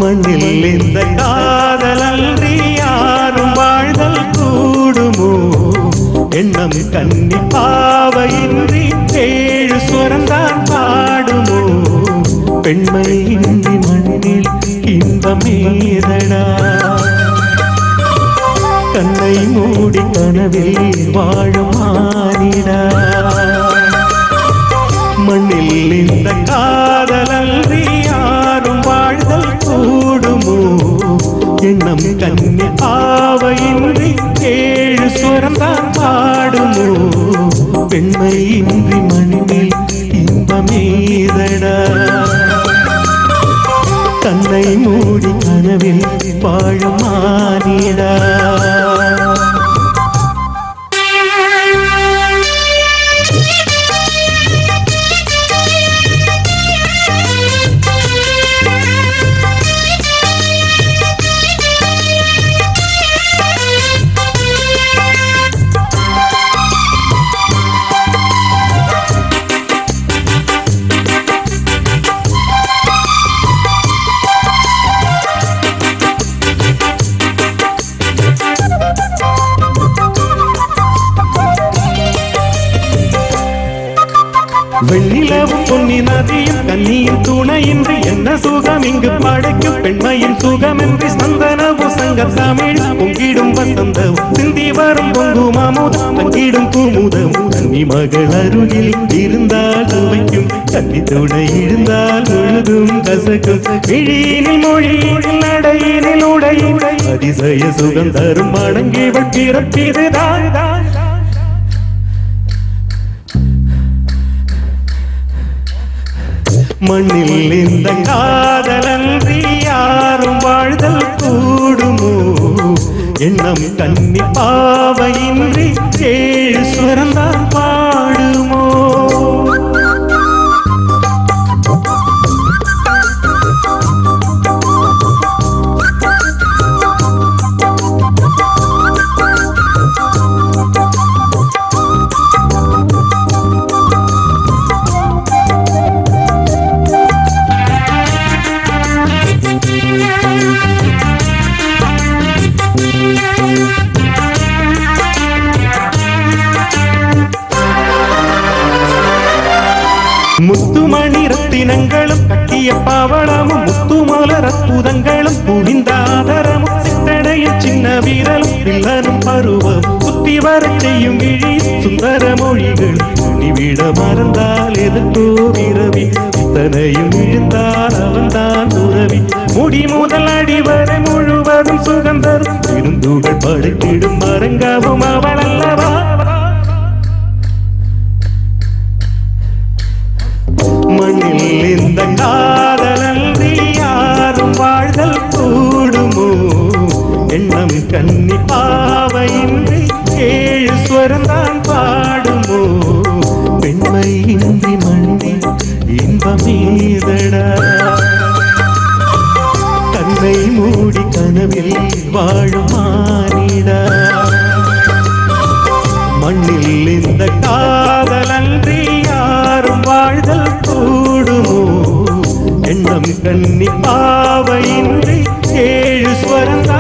மண்ணில் இந்த காதலன்றி யாரும் வாழ்தல் கூடுமோ எண்ணம் கன்னி பாவையின்றி ஏழு சுரந்தான் பாடுமோ பெண்மை இன்றி மண்ணில் இன்பமேதடா கண்ணை மூடி கனவில் வாழும் மானிடா மண்ணில் இந்த காதலன்றி யாரும் வாழ்தல் கூடுமோ எண்ணம் கண்ணி ஆவையின்றி ஏழு சுரந்தான் பாடுமோ பெண்மை இன்றி மண்ணில் இன்பமேதடா கண்ணை மூடி கனவில் வாழும் மானிடா வெண்ணிலவும் பொன்னி நதியும் கண்ணியின் துணையின்றி என்ன சுகம் இங்கு படைக்கும் பெண்மையின் சுகமின்றி சந்தனவும் சங்க தமிழ் பொங்கிடும் வசந்தம் சிந்தி வரும் பொங்குமாமுதம் தங்கிடும் பூமுதம் கன்னி மகள் அருகில் இருந்தால் துவைக்கும் கன்னி துணை இருந்தால் முழுதும் கசக்கும் விழியினில் மொழியினில் நடையினில் உடையில் அதிசய சுகம் தரும் மடங்கிவள் பிறப்பிதுதான் மண்ணில் இந்த காதலன்றி யாரும் வாழ்தல் கூடுமோ எண்ணம் கன்னி பாவையின்றி ஏழு சுரந்தான் பாடுமோ முத்துமணி ரத்தினங்களும் கட்டிய பாவளமும் முத்துமலர் அற்புதங்களும் குவிந்த ஆதரமும் சித்தடையில் சின்ன வீரலும் பிள்ளனும் பருவம் புத்தி வரச் செய்யும் விழி சுந்தர மொழிகள் விட மறந்தால் எதற்கோ விரவி இத்தனையும் விழுந்தால் அவன்தான் துறவி முடி முதல் அடி வரை முழுவதும் சுகந்தரும் விருந்துகள் படுத்திடும் மரங்கவும் அவள் அல்லவா மண்ணில் இந்த காதலன்றி யாரும் வாழ்தல் கூடுமோ எண்ணம் கன்னி பாவையின்றி ஏழு ஸ்வரந்தான் பாடுமோ பெண்மை இன்றி மண்ணில் இன்பமீதடா கண்ணை மூடி கனவில் வாழும் மானிடா மண்ணில் இந்த காதலன்றி யாரும் வாழ்தல் கூடுமோ எண்ணம் கன்னி பாவையின்றி ஏழு ஸ்வரந்தா